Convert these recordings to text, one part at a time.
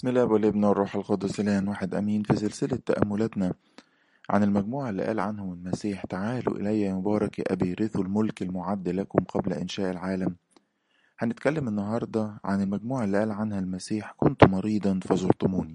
بسم الله والابن والروح القدس الآن واحد أمين في سلسلة تأملاتنا عن المجموعة اللي قال عنهم المسيح تعالوا إلي يا مبارك يا أبي رثوا الملك المعد لكم قبل إنشاء العالم هنتكلم النهاردة عن المجموعة اللي قال عنها المسيح كنت مريضا فزرتموني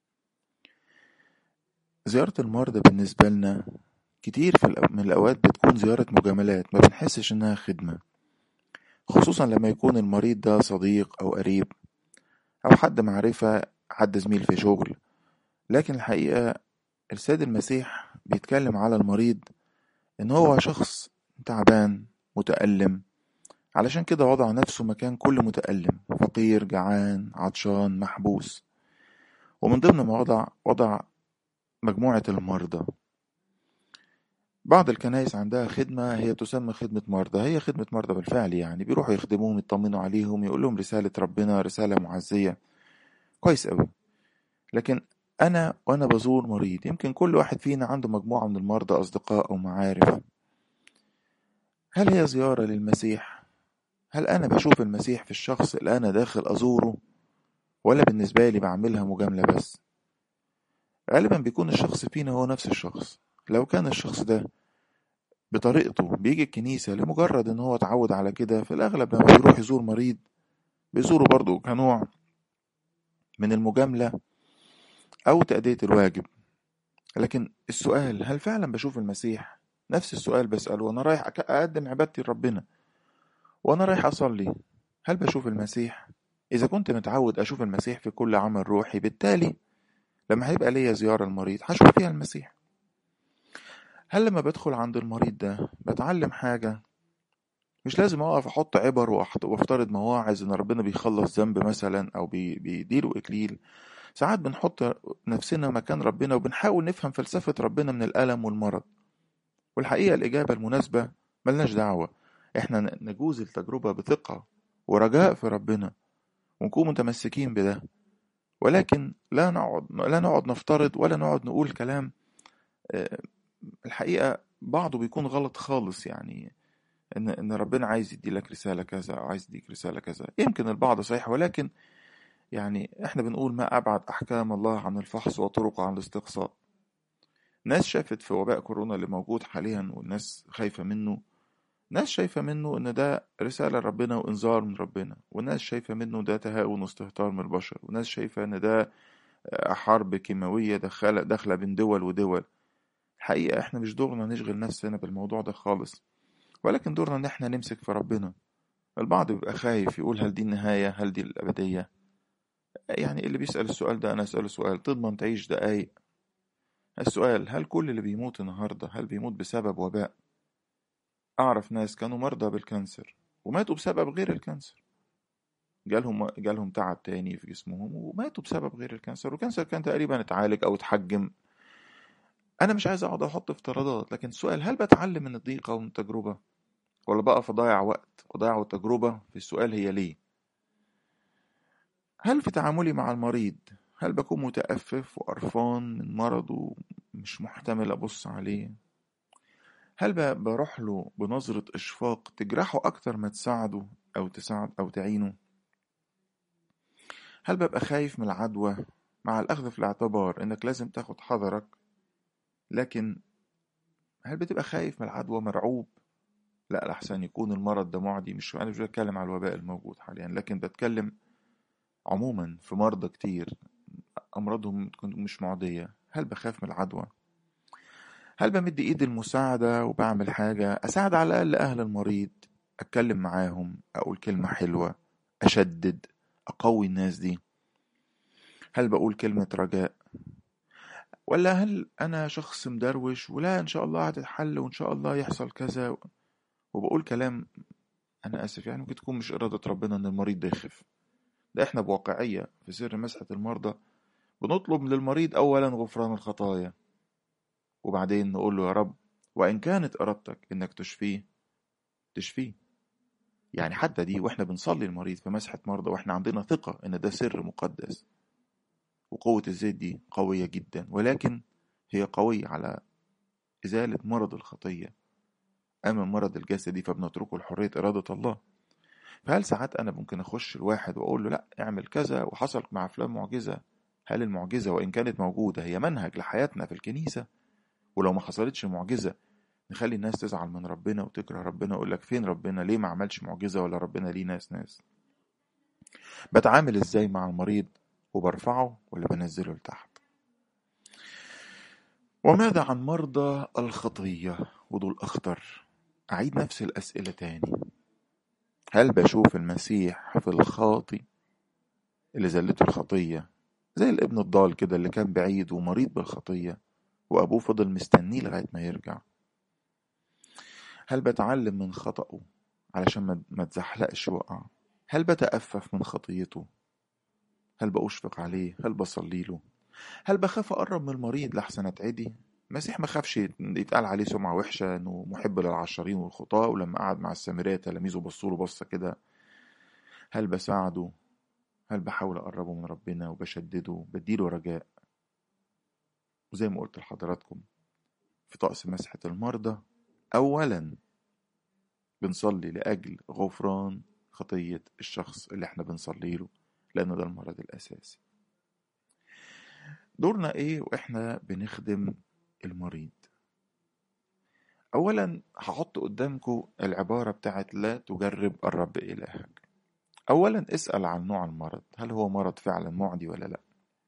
زيارة المرضى بالنسبة لنا كتير في الأو- من الأوقات بتكون زيارة مجاملات ما بنحسش إنها خدمة خصوصا لما يكون المريض ده صديق أو قريب أو حد معرفة حد زميل في شغل لكن الحقيقة السيد المسيح بيتكلم على المريض إن هو شخص تعبان متألم علشان كده وضع نفسه مكان كل متألم فقير جعان عطشان محبوس ومن ضمن ما وضع وضع مجموعة المرضى بعض الكنائس عندها خدمة هي تسمى خدمة مرضى هي خدمة مرضى بالفعل يعني بيروحوا يخدموهم يطمنوا عليهم يقول لهم رسالة ربنا رسالة معزية كويس أوي لكن أنا وأنا بزور مريض يمكن كل واحد فينا عنده مجموعة من المرضى أصدقاء أو معارف هل هي زيارة للمسيح؟ هل أنا بشوف المسيح في الشخص اللي أنا داخل أزوره؟ ولا بالنسبة لي بعملها مجاملة بس؟ غالبا بيكون الشخص فينا هو نفس الشخص لو كان الشخص ده بطريقته بيجي الكنيسة لمجرد إن هو اتعود على كده في الأغلب لما بيروح يزور مريض بيزوره برضه كنوع من المجاملة أو تأدية الواجب لكن السؤال هل فعلا بشوف المسيح؟ نفس السؤال بسأله وأنا رايح أك- أقدم عبادتي لربنا وأنا رايح أصلي هل بشوف المسيح؟ إذا كنت متعود أشوف المسيح في كل عمل روحي بالتالي لما هيبقى ليا زيارة المريض هشوف فيها المسيح هل لما بدخل عند المريض ده بتعلم حاجة مش لازم أقف أحط عبر وأحط- وأفترض مواعظ إن ربنا بيخلص ذنب مثلا أو بي- بيديله إكليل ساعات بنحط نفسنا مكان ربنا وبنحاول نفهم فلسفة ربنا من الألم والمرض والحقيقة الإجابة المناسبة ملناش دعوة إحنا ن- نجوز التجربة بثقة ورجاء في ربنا ونكون متمسكين بده ولكن لا نقعد لا نقعد نفترض ولا نقعد نقول كلام آه، الحقيقة بعضه بيكون غلط خالص يعني إن إن ربنا عايز يدي لك رسالة كذا أو عايز يديك رسالة كذا يمكن البعض صحيح ولكن يعني إحنا بنقول ما أبعد أحكام الله عن الفحص وطرقه عن الاستقصاء ناس شافت في وباء كورونا اللي موجود حاليا والناس خايفة منه ناس شايفة منه إن ده رسالة ربنا وإنذار من ربنا وناس شايفة منه ده تهاون واستهتار من البشر وناس شايفة إن ده آه، حرب كيماوية داخلة داخلة بين دول ودول الحقيقة إحنا مش دورنا نشغل نفسنا بالموضوع ده خالص ولكن دورنا إن إحنا نمسك في ربنا البعض بيبقى خايف يقول هل دي النهاية هل دي الأبدية يعني اللي بيسأل السؤال ده أنا أسأله سؤال تضمن تعيش دقايق السؤال هل كل اللي بيموت النهاردة هل بيموت بسبب وباء أعرف ناس كانوا مرضى بالكانسر وماتوا بسبب غير الكانسر جالهم جالهم تعب تاني في جسمهم وماتوا بسبب غير الكانسر والكانسر كان تقريبا اتعالج أو اتحجم أنا مش عايز أقعد أحط افتراضات لكن السؤال هل بتعلم من الضيقة ومن التجربة ولا بقف أضيع وقت وضيع التجربة في السؤال هي ليه هل في تعاملي مع المريض هل بكون متأفف وقرفان من مرضه مش محتمل أبص عليه هل ب- بروح له بنظرة إشفاق تجرحه أكتر ما تساعده أو تساعد أو تعينه هل ببقى خايف من العدوى مع الأخذ في الاعتبار إنك لازم تاخد حذرك لكن هل بتبقى خايف من العدوى مرعوب لا الأحسن يكون المرض ده معدي مش أنا مش بتكلم على الوباء الموجود حاليا لكن بتكلم عموما في مرضى كتير أمراضهم تكون مش معدية هل بخاف من العدوى هل بمد إيد المساعدة وبعمل حاجة أساعد على الأقل أهل المريض أتكلم معاهم أقول كلمة حلوة أشدد أقوي الناس دي هل بقول كلمة رجاء ولا هل أنا شخص مدروش ولا إن شاء الله هتتحل وإن شاء الله يحصل كذا وبقول كلام أنا آسف يعني ممكن تكون مش إرادة ربنا إن المريض ده يخف ده إحنا بواقعية في سر مسحة المرضى بنطلب للمريض أولا غفران الخطايا وبعدين نقول له يا رب وإن كانت إرادتك إنك تشفيه تشفيه يعني حتى دي وإحنا بنصلي المريض في مسحة مرضى وإحنا عندنا ثقة إن ده سر مقدس وقوة الزيت دي قوية جدا ولكن هي قوية على إزالة مرض الخطية أما المرض الجسدي فبنتركه لحرية إرادة الله فهل ساعات أنا ممكن أخش الواحد وأقول له لأ اعمل كذا وحصل مع فلان معجزة هل المعجزة وإن كانت موجودة هي منهج لحياتنا في الكنيسة ولو ما حصلتش معجزة نخلي الناس تزعل من ربنا وتكره ربنا ويقول لك فين ربنا ليه ما عملش معجزة ولا ربنا ليه ناس ناس بتعامل ازاي مع المريض وبرفعه ولا بنزله لتحت وماذا عن مرضى الخطية ودول أخطر أعيد نفس الأسئلة تاني هل بشوف المسيح في الخاطي اللي زلته الخطية زي الابن الضال كده اللي كان بعيد ومريض بالخطية وأبوه فضل مستنيه لغاية ما يرجع هل بتعلم من خطأه علشان ما تزحلقش وقع هل بتأفف من خطيته هل بأشفق عليه هل بصلي له هل بخاف أقرب من المريض لحسن أتعدي المسيح ما خافش يتقال عليه سمعة وحشة إنه محب للعشرين والخطاة ولما قعد مع السامرية تلاميذه بصوا له بصة كده هل بساعده هل بحاول أقربه من ربنا وبشدده بديله رجاء وزي ما قلت لحضراتكم في طقس مسحة المرضى أولا بنصلي لأجل غفران خطية الشخص اللي احنا بنصلي له لأن ده المرض الأساسي دورنا ايه واحنا بنخدم المريض اولا هحط قدامكم العبارة بتاعت لا تجرب الرب الهك اولا اسأل عن نوع المرض هل هو مرض فعلا معدي ولا لا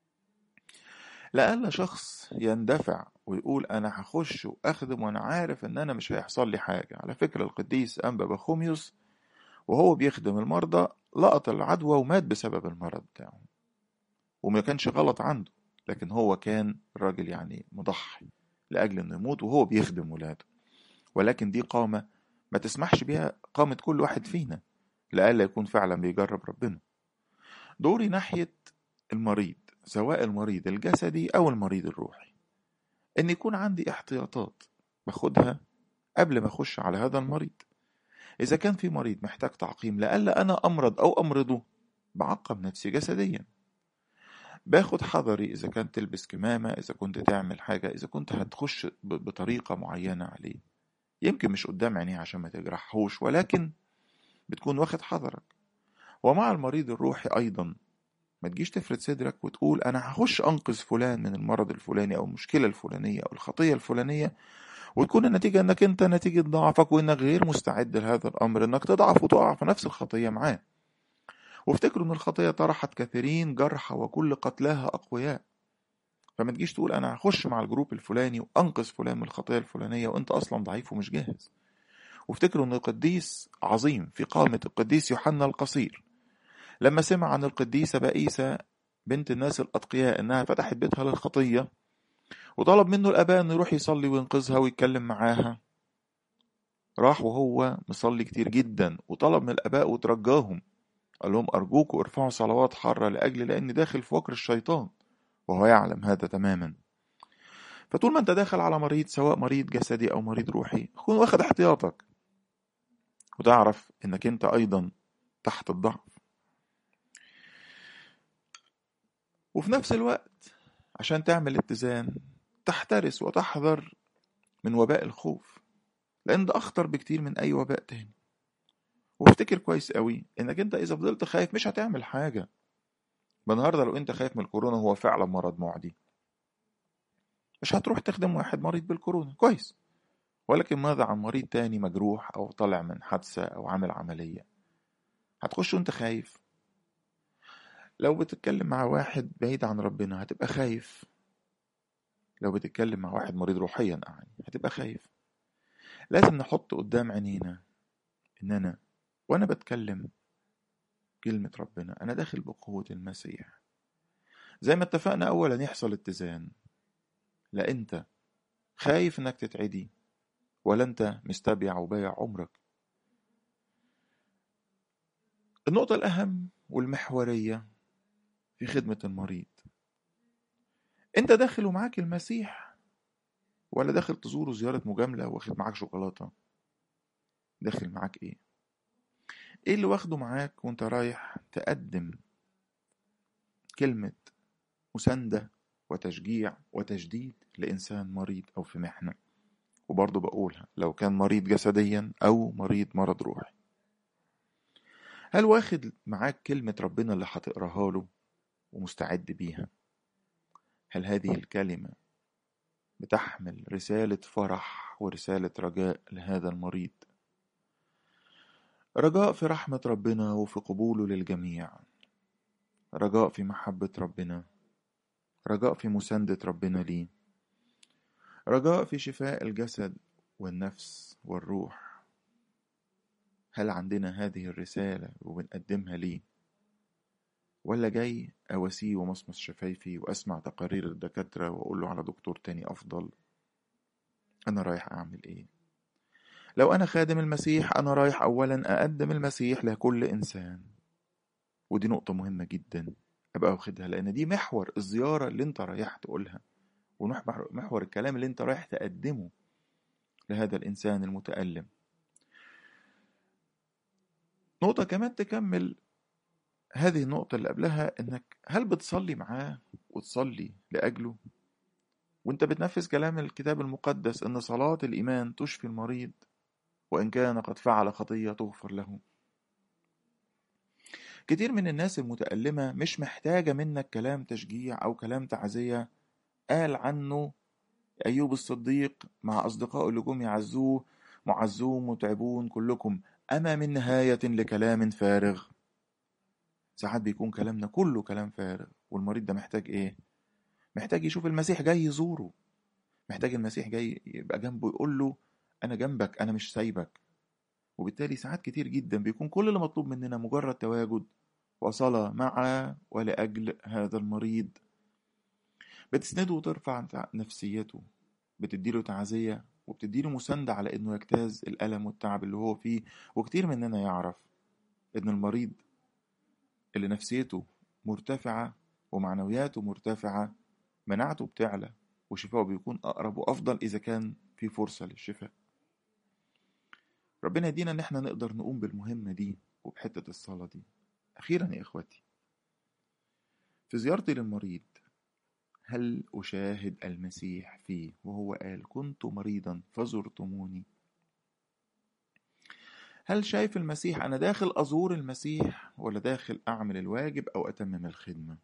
لألا شخص يندفع ويقول أنا هخش وأخدم وأنا عارف إن أنا مش هيحصل لي حاجة على فكرة القديس أنبا بخوميوس وهو بيخدم المرضى لقط العدوى ومات بسبب المرض بتاعه وما كانش غلط عنده لكن هو كان راجل يعني مضحي لأجل إنه يموت وهو بيخدم ولاده ولكن دي قامة ما تسمحش بيها قامة كل واحد فينا لألا يكون فعلا بيجرب ربنا دوري ناحية المريض سواء المريض الجسدي أو المريض الروحي إن يكون عندي احتياطات باخدها قبل ما أخش على هذا المريض إذا كان في مريض محتاج تعقيم لألا أنا أمرض أو أمرضه بعقم نفسي جسديا باخد حذري إذا كنت تلبس كمامة إذا كنت تعمل حاجة إذا كنت هتخش بطريقة معينة عليه يمكن مش قدام عينيه عشان ما تجرحهوش ولكن بتكون واخد حذرك ومع المريض الروحي أيضا ما تجيش تفرد صدرك وتقول أنا هخش أنقذ فلان من المرض الفلاني أو المشكلة الفلانية أو الخطية الفلانية وتكون النتيجة انك انت نتيجة ضعفك وانك غير مستعد لهذا الامر انك تضعف وتقع في نفس الخطية معاه وافتكروا ان الخطية طرحت كثيرين جرحى وكل قتلاها اقوياء فما تجيش تقول انا هخش مع الجروب الفلاني وانقذ فلان من الخطية الفلانية وانت اصلا ضعيف ومش جاهز وافتكروا ان القديس عظيم في قامة القديس يوحنا القصير لما سمع عن القديسة بائسة بنت الناس الأتقياء إنها فتحت بيتها للخطية وطلب منه الآباء إنه يروح يصلي وينقذها ويتكلم معاها راح وهو مصلي كتير جدا وطلب من الآباء وترجاهم قال لهم أرجوكوا ارفعوا صلوات حارة لأجل لأني داخل في وكر الشيطان وهو يعلم هذا تماما فطول ما انت داخل على مريض سواء مريض جسدي أو مريض روحي تكون واخد احتياطك وتعرف انك انت ايضا تحت الضعف وفي نفس الوقت عشان تعمل اتزان تحترس وتحذر من وباء الخوف لأن ده أخطر بكتير من أي وباء تاني وافتكر كويس قوي إنك أنت إذا فضلت خايف مش هتعمل حاجة النهارده لو أنت خايف من الكورونا هو فعلا مرض معدي مش هتروح تخدم واحد مريض بالكورونا كويس ولكن ماذا عن مريض تاني مجروح أو طالع من حادثة أو عامل عملية هتخش وأنت خايف لو بتتكلم مع واحد بعيد عن ربنا هتبقى خايف لو بتتكلم مع واحد مريض روحيا يعني هتبقى خايف لازم نحط قدام عينينا ان انا وانا بتكلم كلمة ربنا انا داخل بقوة المسيح زي ما اتفقنا اولا يحصل اتزان لا انت خايف انك تتعدي ولا انت مستبيع وبايع عمرك النقطة الأهم والمحورية في خدمة المريض انت داخل ومعاك المسيح ولا داخل تزوره زيارة مجاملة واخد معاك شوكولاتة داخل معاك ايه ايه اللي واخده معاك وانت رايح تقدم كلمة مساندة وتشجيع وتجديد لإنسان مريض أو في محنة وبرضه بقولها لو كان مريض جسديا أو مريض مرض روحي هل واخد معاك كلمة ربنا اللي هتقراها له ومستعد بيها هل هذه الكلمة بتحمل رسالة فرح ورسالة رجاء لهذا المريض رجاء في رحمة ربنا وفي قبوله للجميع رجاء في محبة ربنا رجاء في مساندة ربنا ليه رجاء في شفاء الجسد والنفس والروح هل عندنا هذه الرسالة وبنقدمها ليه ولا جاي أواسيه ومصمص شفايفي وأسمع تقارير الدكاترة وأقول له على دكتور تاني أفضل أنا رايح أعمل إيه لو أنا خادم المسيح أنا رايح أولا أقدم المسيح لكل إنسان ودي نقطة مهمة جدا أبقى واخدها لأن دي محور الزيارة اللي أنت رايح تقولها ومحور الكلام اللي أنت رايح تقدمه لهذا الإنسان المتألم نقطة كمان تكمل هذه النقطة اللي قبلها إنك هل بتصلي معاه وتصلي لأجله وانت بتنفذ كلام الكتاب المقدس ان صلاة الإيمان تشفي المريض وإن كان قد فعل خطية تغفر له كتير من الناس المتألمة مش محتاجة منك كلام تشجيع أو كلام تعزية قال عنه أيوب الصديق مع أصدقائه اللي جم يعزوه معزوم متعبون كلكم أما من نهاية لكلام فارغ ساعات بيكون كلامنا كله كلام فارغ والمريض ده محتاج إيه؟ محتاج يشوف المسيح جاي يزوره محتاج المسيح جاي يبقى جنبه يقول له أنا جنبك أنا مش سايبك وبالتالي ساعات كتير جدا بيكون كل اللي مطلوب مننا مجرد تواجد وصلاة مع ولأجل هذا المريض بتسنده وترفع نفسيته بتديله تعزية وبتديله مساندة على إنه يجتاز الألم والتعب اللي هو فيه وكتير مننا يعرف إن المريض اللي نفسيته مرتفعة ومعنوياته مرتفعة مناعته بتعلى وشفاؤه بيكون أقرب وأفضل إذا كان في فرصة للشفاء ربنا يدينا إن احنا نقدر نقوم بالمهمة دي وبحتة الصلاة دي أخيرا يا إخواتي في زيارتي للمريض هل أشاهد المسيح فيه وهو قال كنت مريضا فزرتموني هل شايف المسيح أنا داخل أزور المسيح ولا داخل أعمل الواجب أو أتمم الخدمة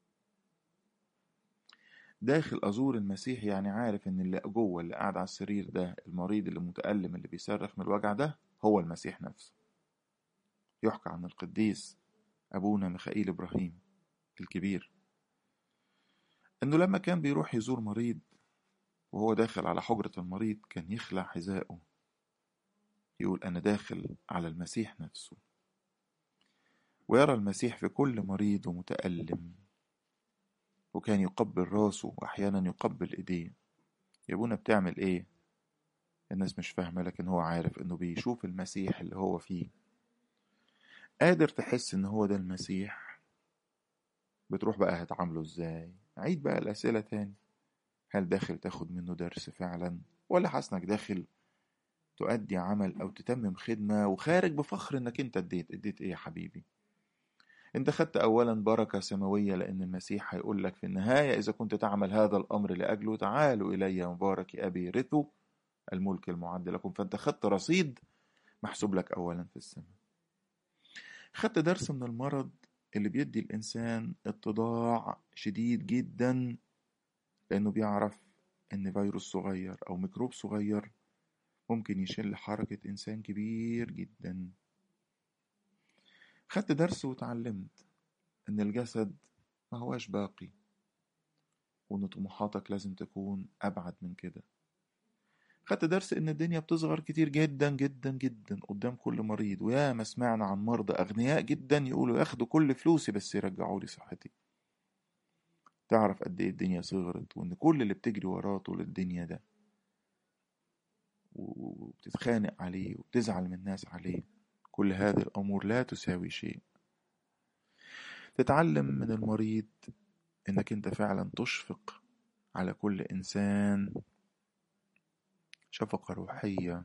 داخل أزور المسيح يعني عارف إن اللي جوه اللي قاعد على السرير ده المريض اللي متألم اللي بيصرخ من الوجع ده هو المسيح نفسه يحكى عن القديس أبونا ميخائيل إبراهيم الكبير إنه لما كان بيروح يزور مريض وهو داخل على حجرة المريض كان يخلع حذائه يقول أنا داخل على المسيح نفسه ويرى المسيح في كل مريض ومتألم وكان يقبل راسه وأحيانا يقبل إيديه يا ابونا بتعمل إيه الناس مش فاهمة لكن هو عارف إنه بيشوف المسيح اللي هو فيه قادر تحس إن هو ده المسيح بتروح بقى هتعامله إزاي عيد بقى الأسئلة تاني هل داخل تاخد منه درس فعلا ولا حاسنك داخل تؤدي عمل أو تتمم خدمة وخارج بفخر إنك أنت اديت اديت إيه يا حبيبي انت خدت اولا بركة سماوية لان المسيح هيقول لك في النهاية اذا كنت تعمل هذا الامر لاجله تعالوا الي مبارك ابي رثوا الملك المعد لكم فانت خدت رصيد محسوب لك اولا في السماء خدت درس من المرض اللي بيدي الانسان اتضاع شديد جدا لانه بيعرف ان فيروس صغير او ميكروب صغير ممكن يشل حركة انسان كبير جدا خدت درس وتعلمت إن الجسد ما هواش باقي وإن طموحاتك لازم تكون أبعد من كده خدت درس إن الدنيا بتصغر كتير جدا جدا جدا قدام كل مريض ويا ما سمعنا عن مرضى أغنياء جدا يقولوا ياخدوا كل فلوسي بس يرجعوا لي صحتي تعرف قد إيه الدنيا صغرت وإن كل اللي بتجري وراه طول الدنيا ده وبتتخانق عليه وبتزعل من الناس عليه كل هذه الأمور لا تساوي شيء تتعلم من المريض إنك أنت فعلا تشفق على كل إنسان شفقة روحية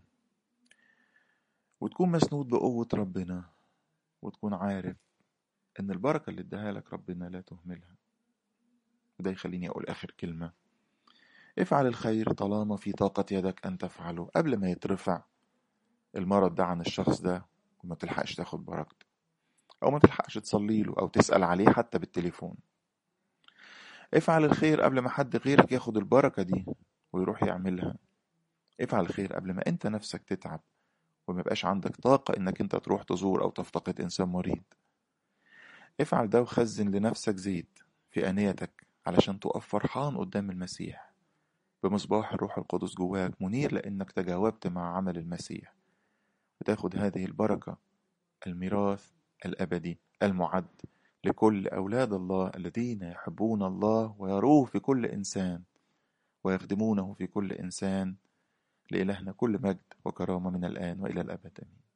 وتكون مسنود بقوة ربنا وتكون عارف إن البركة اللي اداها لك ربنا لا تهملها وده يخليني أقول آخر كلمة افعل الخير طالما في طاقة يدك أن تفعله قبل ما يترفع المرض ده عن الشخص ده وما تلحقش تاخد بركته أو ما تلحقش تصلي له أو تسأل عليه حتى بالتليفون افعل الخير قبل ما حد غيرك ياخد البركة دي ويروح يعملها افعل الخير قبل ما انت نفسك تتعب وما يبقاش عندك طاقة انك انت تروح تزور او تفتقد انسان مريض افعل ده وخزن لنفسك زيت في آنيتك علشان تقف فرحان قدام المسيح بمصباح الروح القدس جواك منير لأنك تجاوبت مع عمل المسيح وتاخد هذه البركة الميراث الأبدي المعد لكل أولاد الله الذين يحبون الله ويروه في كل إنسان ويخدمونه في كل إنسان لإلهنا كل مجد وكرامة من الآن وإلى الأبد آمين